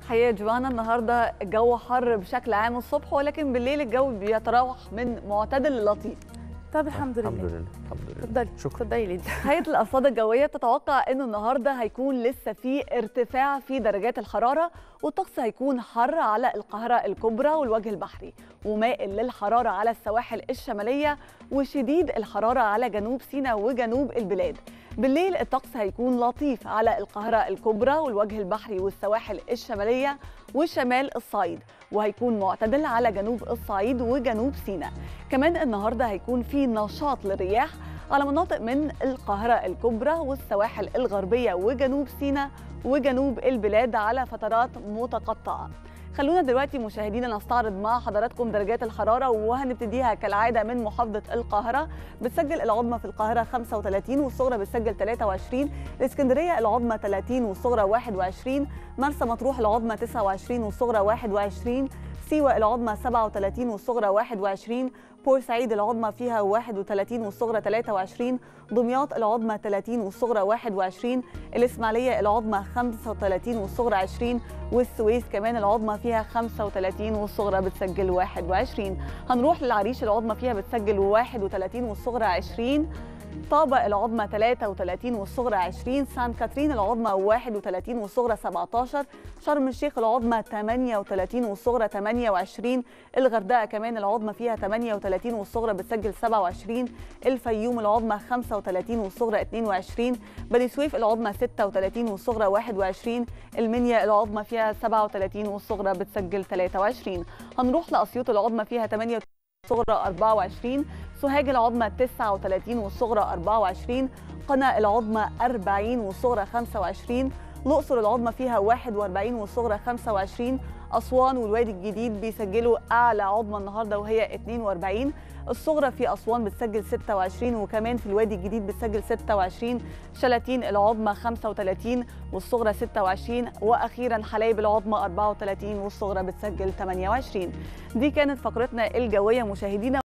حقيقة جوانا النهاردة الجو حر بشكل عام الصبح ولكن بالليل الجو بيتراوح من معتدل للطيف طب الحمد لله الحمد لله الحمد لله اتفضلي شكرا اتفضلي ليدي هيئة الأرصاد الجوية تتوقع أنه النهاردة هيكون لسه في ارتفاع في درجات الحرارة والطقس هيكون حر على القاهرة الكبرى والوجه البحري ومائل للحرارة على السواحل الشمالية وشديد الحرارة على جنوب سيناء وجنوب البلاد بالليل الطقس هيكون لطيف على القاهرة الكبرى والوجه البحري والسواحل الشمالية وشمال الصعيد وهيكون معتدل على جنوب الصعيد وجنوب سيناء كمان النهارده هيكون في نشاط للرياح على مناطق من القاهرة الكبرى والسواحل الغربية وجنوب سيناء وجنوب البلاد على فترات متقطعة خلونا دلوقتي مشاهدينا نستعرض مع حضراتكم درجات الحرارة وهنبتديها كالعادة من محافظة القاهرة بتسجل العظمى في القاهرة 35 والصغرى بتسجل 23 الإسكندرية العظمى 30 والصغرى 21 مرسى مطروح العظمى 29 والصغرى 21 سيوة العظمى 37 والصغرى 21 بورسعيد العظمى فيها 31 والصغرى 23 دمياط العظمى 30 والصغرى 21 الإسماعيلية العظمى 35 والصغرى 20 والسويس كمان العظمى فيها 35 والصغرى بتسجل 21 هنروح للعريش العظمى فيها بتسجل 31 والصغرى 20 طابة العظمى 33 والصغرى 20 سان كاترين العظمى 31 والصغرى 17 شرم الشيخ العظمى 38 والصغرى 28 الغردقة كمان العظمى فيها 38 والصغرى بتسجل 27 الفيوم العظمى 35 والصغرى 22 بني سويف العظمى 36 والصغرى 21 المنيا العظمى فيها 37 والصغرى بتسجل 23 هنروح لأسيوط العظمى فيها 38 والصغرى 24 سوهاج العظمى 39 والصغرى 24 قنا العظمى 40 والصغرى 25 الأقصر العظمى فيها 41 والصغرى 25 أسوان والوادي الجديد بيسجلوا أعلى عظمى النهاردة وهي 42 الصغرى في أسوان بتسجل 26 وكمان في الوادي الجديد بتسجل 26 شلاتين العظمى 35 والصغرى 26 وأخيرا حلايب العظمى 34 والصغرى بتسجل 28 دي كانت فقرتنا الجوية مشاهدينا